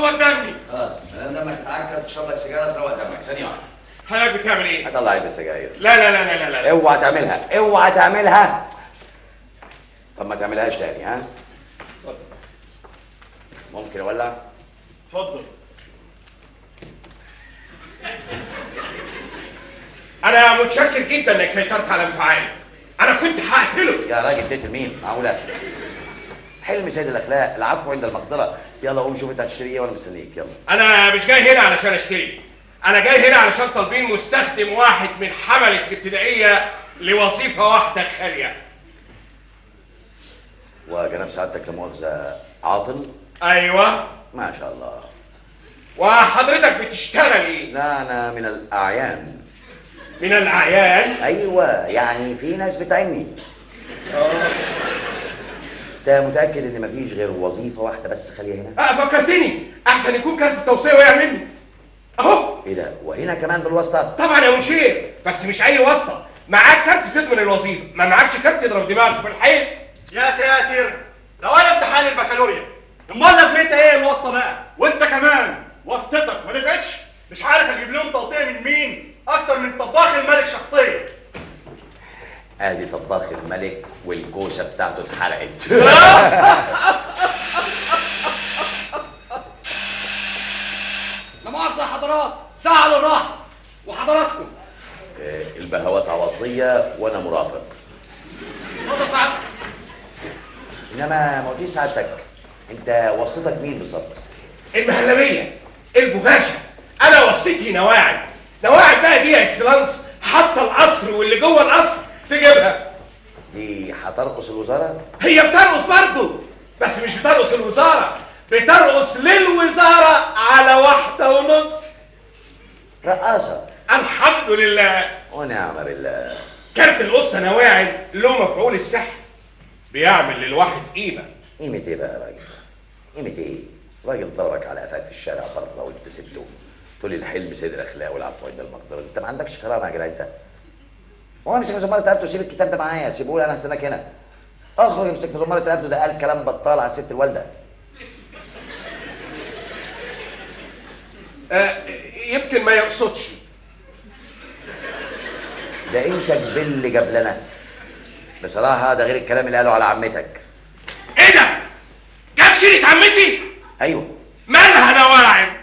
هتعور دمي خلاص ما دام دمك اتعكر تشرب لك سيجاره تروق دمك ثانيه واحده حضرتك بتعمل ايه؟ هطلع علبه سجاير لا لا لا لا لا لا اوعى تعملها اوعى تعملها طب ما تعملهاش تاني ها ممكن اولع اتفضل انا متشكر جدا انك سيطرت على انفعالي انا كنت هقتله يا راجل تقتل مين معقول اسف حلم سيد الاخلاق العفو عند المقدره يلا قوم شوف انت هتشتري ايه وانا مستنيك يلا انا مش جاي هنا علشان اشتري انا جاي هنا علشان طالبين مستخدم واحد من حملة الابتدائية لوظيفة واحدة خالية وجناب سعادتك لا مؤاخذه عاطل ايوه ما شاء الله وحضرتك بتشتغل ايه؟ لا انا من الاعيان من الاعيان ايوه يعني في ناس بتعني انت متاكد ان مفيش غير وظيفه واحده بس خاليه هنا اه فكرتني احسن يكون كارت التوصية وقع مني اهو ايه ده وهنا كمان بالواسطه طبعا يا منشير بس مش اي واسطة معاك كارت تضمن الوظيفة ما معاكش كارت تضرب دماغك في الحيط يا ساتر لو انا امتحان البكالوريا امال لازمتها ايه الواسطه بقى وانت كمان واسطتك ما نفعتش مش عارف اجيب لهم توصيه من مين اكتر من طباخ الملك شخصيا ادي طباخ الملك والكوسه بتاعته اتحرقت لا مؤاخذة يا حضرات ساعة للراحة وحضراتكم آه، البهوات عوضيه وانا مرافق اتفضل سعادتك انما ما قلتليش سعادتك انت واسطتك مين بالظبط المهلبية البغاشة انا وصيتي نواعم نواعم بقى دي يا اكسلانس حاطة القصر واللي جوه القصر في جيبها دي هترقص الوزاره هي بترقص برضه بس مش بترقص الوزارة بترقص للوزارة على واحدة ونص رقاصه الحمد لله ونعم بالله كارت القصة نواعم له مفعول السحر بيعمل للواحد قيمة قيمة ايه بقى يا راجل؟ قيمة ايه؟ راجل دورك على قفاك في الشارع بره وانت سبته تقول لي الحلم سيد الاخلاق والعفو عند المقدرة انت ما عندكش كرامة يا جدع انت هو امسك في زمارة رقبته وسيب الكتاب ده معايا سيبه لي انا هستناك هنا اخرج امسك في زمارة رقبته ده قال كلام بطال على ست الوالدة آه يمكن ما يقصدش ده انت جبل جاب لنا بصراحة ده غير الكلام اللي قاله على عمتك ايه ده؟ جاب سيرة عمتي؟ ايوه مالها نواعم؟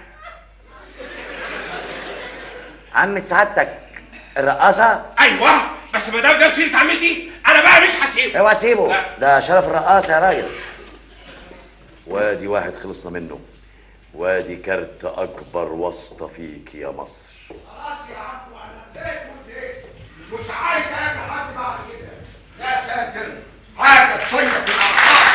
عمة سعادتك الرقاصة ايوه بس ما دام جاب سيرة عمتي انا بقى مش هسيبه اوعى تسيبه لا. ده شرف الرقاصة يا راجل وادي واحد خلصنا منه وادي كارت اكبر واسطة فيك يا مصر خلاص يا عبدو انا اديت وزيت مش عايز اقابل حد بعد كده يا ساتر حاجه تصيب الاعصاب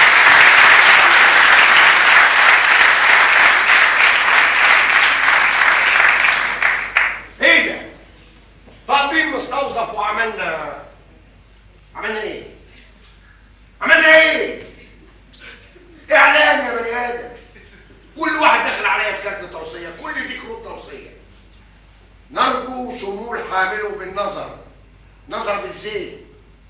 ايه ده؟ طالبين مستوظف وعملنا عملنا ايه؟ عملنا ايه؟ اعلان يا بني ادم كل واحد داخل عليا بكارت توصيه كل دي كروت توصيه نرجو شمول حامله بالنظر نظر بالزين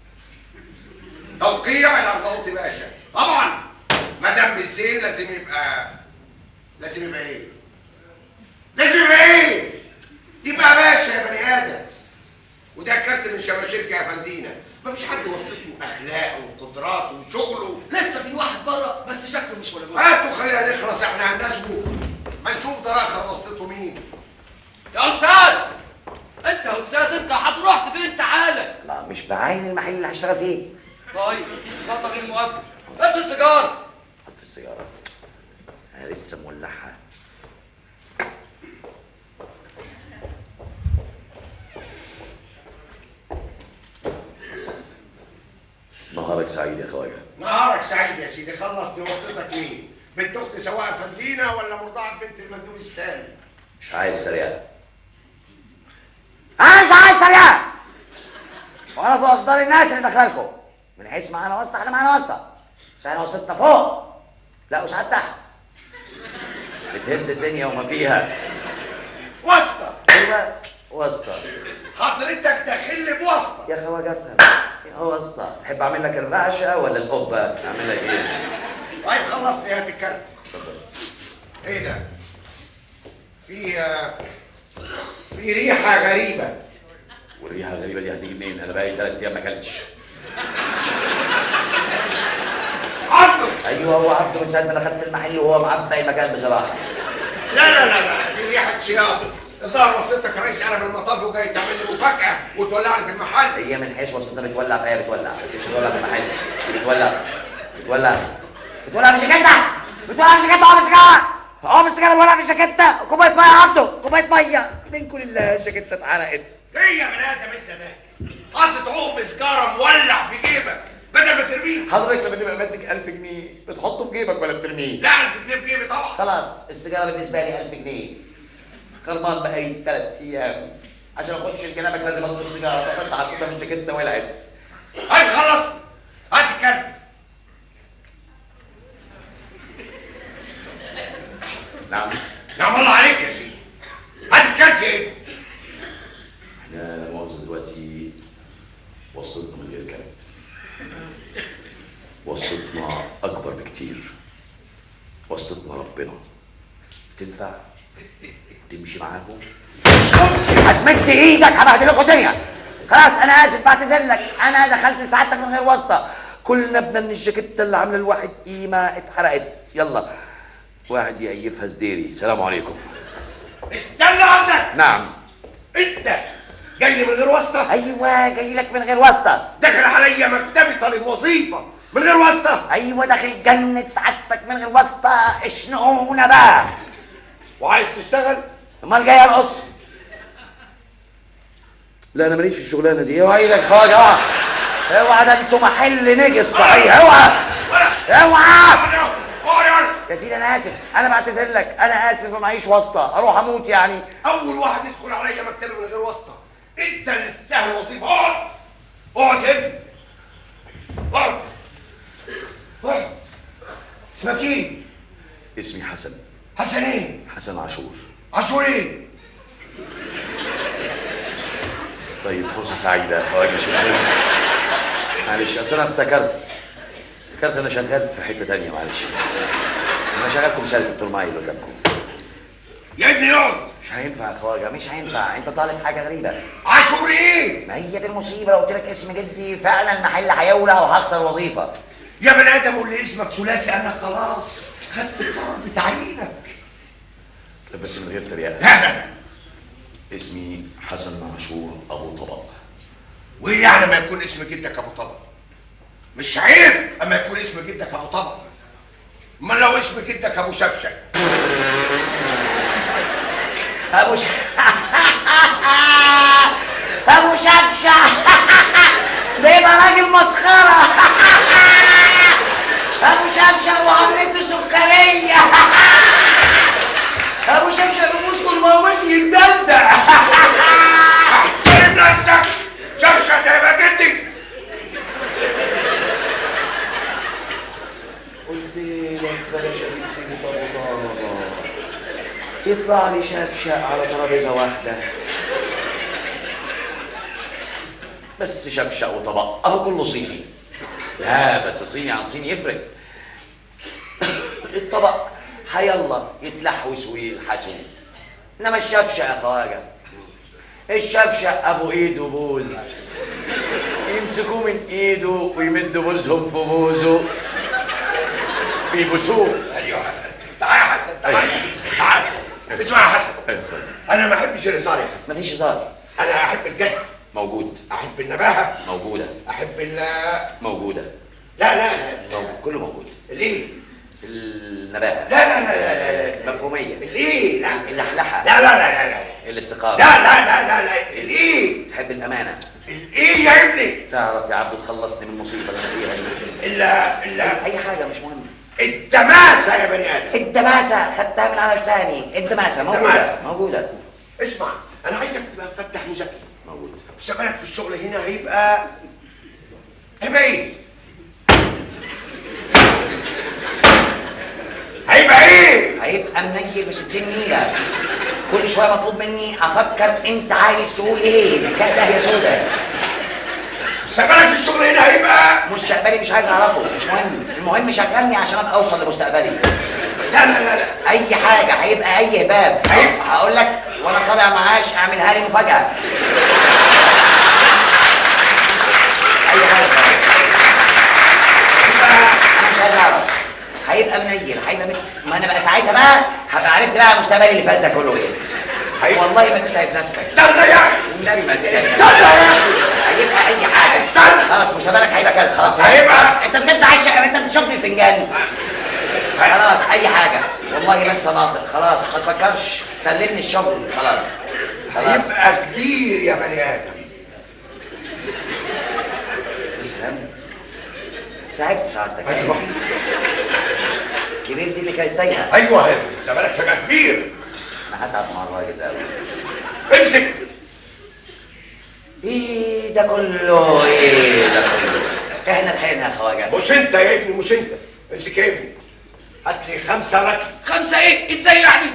توقيع الارناؤوطي باشا طبعا ما دام بالزين لازم يبقى لازم يبقى ايه لازم يبقى ايه يبقى باشا يا بني ادم وده كارت من شباشرك يا فندينا مفيش حد وسطته اخلاقه وقدراته وشغله لسه في واحد بره بس شكله مش ولا جوه هاتوا خلينا نخلص احنا هنناسبه ما نشوف ده اخر وسطته مين يا استاذ انت يا استاذ انت هتروح فين تعالى لا مش بعين المحل اللي هشتغل فيه طيب اتفضل المقابل هات السيجاره حط السيجارة انا لسه مولعها نهارك سعيد يا خواجه نهارك سعيد يا سيدي خلص دي وسطتك مين بنت اخت سواء فندينا ولا مرضعه بنت المندوب السامي مش عايز سريعة انا مش عايز سريعة وانا في افضل الناس اللي داخلكم من حيث معانا واسطة احنا معانا واسطة بس احنا وسطنا فوق لا وساعات تحت بتهز الدنيا وما فيها واسطه ايوه واسطة حضرتك داخل لي بواسطه يا خواجه افهم يا واسطة تحب اعمل لك الرعشة ولا القبة اعمل لك ايه طيب خلصني هات الكارت ايه ده في آه، في ريحه غريبه والريحه الغريبه دي هتيجي منين انا بقالي ثلاث ايام ما اكلتش عبده ايوه هو عبده من ساعه ما دخلت المحل وهو معبى المكان بصراحه لا لا لا لا دي ريحه شياط الظاهر وصلتك رئيس انا بالمطاف وجاي تعمل لي مفاجاه وتولعني في المحل هي من حيث وسطنا بتولع فهي بتولع بس مش بتولع في المحل بتولع بتولع بتولع في الجاكيته بتولع في الجاكيته اقف السيجاره اقف السيجاره بتولع في الجاكيته كوبايه ميه يا عبده كوبايه ميه منكم لله الجاكيته اتحرقت ايه يا بني ادم انت ده حاطط عقب سجاره مولع في جيبك بدل ما ترميه حضرتك لما تبقى ماسك 1000 جنيه بتحطه في جيبك ولا بترميه؟ لا 1000 جنيه في جيبي طبعا خلاص السيجاره بالنسبه لي 1000 جنيه خربان بقالي ثلاث ايام عشان اخش الجنابك لازم اطلب السيجاره فكنت حطيتها في الجاكيته ولعت هاي خلص هات الكارت نعم نعم الله عليك يا سيدي هات الكارت يا ابني احنا لا مؤاخذة دلوقتي وصلنا من غير كلام وصلتنا اكبر بكتير وصلتنا ربنا تنفع تمشي معاكم هتمد ايدك هبهدلكوا الدنيا خلاص انا اسف بعتذر لك انا دخلت سعادتك من غير واسطه كلنا بدنا من الجاكيته اللي عامله الواحد قيمه اتحرقت يلا واحد يقيفها زديري سلام عليكم استنى عندك نعم انت جاي لي من غير واسطه ايوه جاي لك من غير واسطه داخل عليا مكتبي طالب وظيفه من غير واسطه ايوه داخل جنة سعادتك من غير واسطة اشنقونا بقى وعايز تشتغل امال جاي ارقص لا انا ماليش في الشغلانه دي اوعى ايدك خالص اوعى اوعى ده انتوا محل نجس صحيح اوعى اوعى اقعد اقعد يا سيدي انا اسف انا بعتذر لك انا اسف ومعيش واسطه اروح اموت يعني اول واحد يدخل عليا مكتبي من غير واسطه انت اللي تستاهل وظيفه اقعد اقعد يا ابني اقعد اقعد اسمك ايه؟ اسمي حسن حسن ايه؟ حسن عاشور عاشور ايه؟ طيب فرصه سعيده خواجه شكرا معلش اصل انا افتكرت افتكرت انا شغال في حته تانية معلش انا شغال كمثال في الترمايل قدامكم يا ابني اقعد مش هينفع يا خواجه مش هينفع انت طالب حاجه غريبه عاشور ايه؟ ما هي دي المصيبه لو قلت لك اسم جدي فعلا المحل هيولع وهخسر وظيفه يا بني ادم قول لي اسمك ثلاثي انا خلاص خدت القرار بتعيينك طب بس من غير تريقه لا لا لا اسمي حسن عاشور ابو طبق وايه يعني ما يكون اسم جدك ابو طبق مش عيب اما يكون اسم جدك ابو طبق امال لو اسم جدك ابو شفشك ابو ش... ابو شفشه ده يبقى راجل مسخره ابو شفشه وعمته سكريه ابو شفشه بيبوس طول ما هو ماشي يتدلدع احترم نفسك شفشك ده يبقى جدي قلت لك بلاش اجيب سيره ابو طبق يطلع لي شفشق على ترابيزه واحده بس شفشق وطبق اهو كله صيني لا بس صيني عن صيني يفرق الطبق هيلا يتلحوس ويلحسوا انما الشفشق يا خواجه الشفشق ابو ايده بوز يمسكوه من ايده ويمدوا بوزهم في بوزه بيبوسوه ايوه تعال يا حسن تعال تعال اسمع يا حسن ايوه انا ما احبش الهزار يا حسن مفيش هزار انا احب الجد موجود احب النباهه موجوده احب ال موجوده لا لا لا موجود. كله موجود ليه؟ النباهه لا لا لا لا لا مفهوميه ليه؟ لا اللحلحه لا لا لا لا لا الاستقامه لا لا لا لا لا الايه؟ تحب الامانه الايه يا ابني؟ تعرف يا عبد تخلصني من المصيبه اللي انا فيها دي الا الا اي حاجه مش مهم الدماسه يا بني ادم الدماسه خدتها من على لساني الدماسه موجوده الدماسة. موجوده اسمع انا عايزك تبقى مفتح وذكي موجوده مستقبلك في الشغل هنا هيبقى هيبقى ايه؟ هيبقى ايه؟ هيبقى منيل ب 60 نيله كل شويه مطلوب مني افكر انت عايز تقول ايه دي كده هي سودا مستقبلك في الشغل هنا هيبقى مستقبلي مش عايز اعرفه مش مهم المهم شغلني عشان ابقى اوصل لمستقبلي لا لا لا لا اي حاجه هيبقى اي هباب هيبقى. هقول لك وانا طالع معاش اعملها لي مفاجاه اي حاجه خالص. انا مش عايز اعرف هيبقى منيل هيبقى مت... ما انا بقى ساعتها بقى هبقى عرفت بقى مستقبلي اللي فات ده كله ايه هيبقى. والله ما تتعب نفسك استنى يا اخي والنبي ما تتعب استنى نفسك يا اخي هيبقى اي حاجه استنى. خلاص مستقبلك هيبقى كده خلاص هيبقى. خلاص. انت بتفتح الشقه انت بتشوف لي الفنجان خلاص اي حاجه والله ما انت ناطق خلاص ما تفكرش سلمني الشغل خلاص خلاص هيبقى كبير يا بني ادم يا سلام تعبت سعادتك ايوه كبير دي اللي كانت تايهه ايوه هيبقى زمانك هيبقى كبير انا هتعب مع الراجل ده قوي امسك ايه ده كله ايه ده كله احنا لحقنا يا خواجه مش انت يا ابني مش انت امسك يا ابني هات لي خمسه لك خمسة ايه ازاي يعني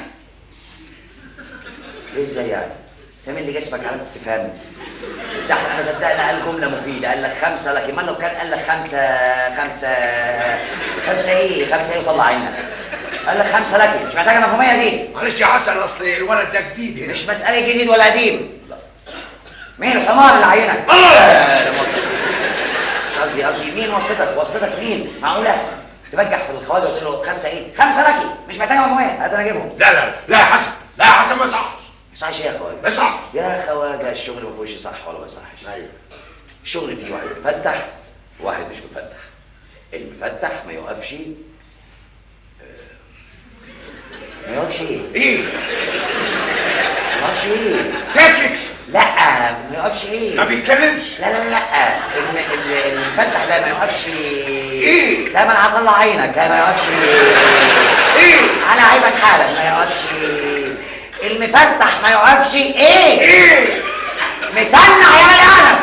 ايه ازاي يعني تعمل لي جسمك علامه استفهام ده احنا ما صدقنا قال جمله مفيده قال لك خمسه لكن ما لو كان قال لك خمسه خمسه خمسه ايه خمسه ايه وطلع عينك قال لك خمسه لكن مش محتاجه مفهوميه دي معلش يا حسن اصل الولد ده جديد هنا مش مساله جديد ولا قديم مين الحمار اللي عينك الله! لا، لا مؤاخذة. مش قصدي قصدي مين واسطتك واسطتك مين معقوله تبجح في الخواجه وتقول له خمسه ايه خمسه لكي مش محتاجه مفهوميه هات انا اجيبهم لا لا لا يا حسن لا يا حسن ما يصحش صحيح ايه يا خواجه ما يصحش يا خواجه الشغل ما فيهوش صح ولا ما يصحش ايوه الشغل فيه واحد مفتح وواحد مش مفتح المفتح ما يوقفش آه، ما يوقفش ايه ايه ما يوقفش ايه ساكت لا ما يوقفش ايه ما بيتكلمش لا لا لا الم- ال- المفتح ده ما يوقفش إيه؟ لا ما انا هطلع عينك لا ما يوقفش ايه على عينك حالا ما يوقفش المفتح ما يوقفش ايه ايه متنع يا بني ادم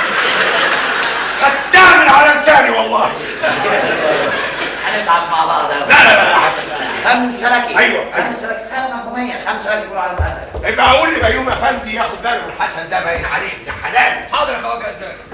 خدام من على لساني والله هنتعب مع بعض لا لا لا يا حسن خمسة لك أيوة. خمسة لك خمسة مفهومية خمسة لك يقولوا على سنة يبقى اقول لي بيومي افندي ياخد باله من حسن ده باين عليه ابن حلال حاضر يا خواجه ازاي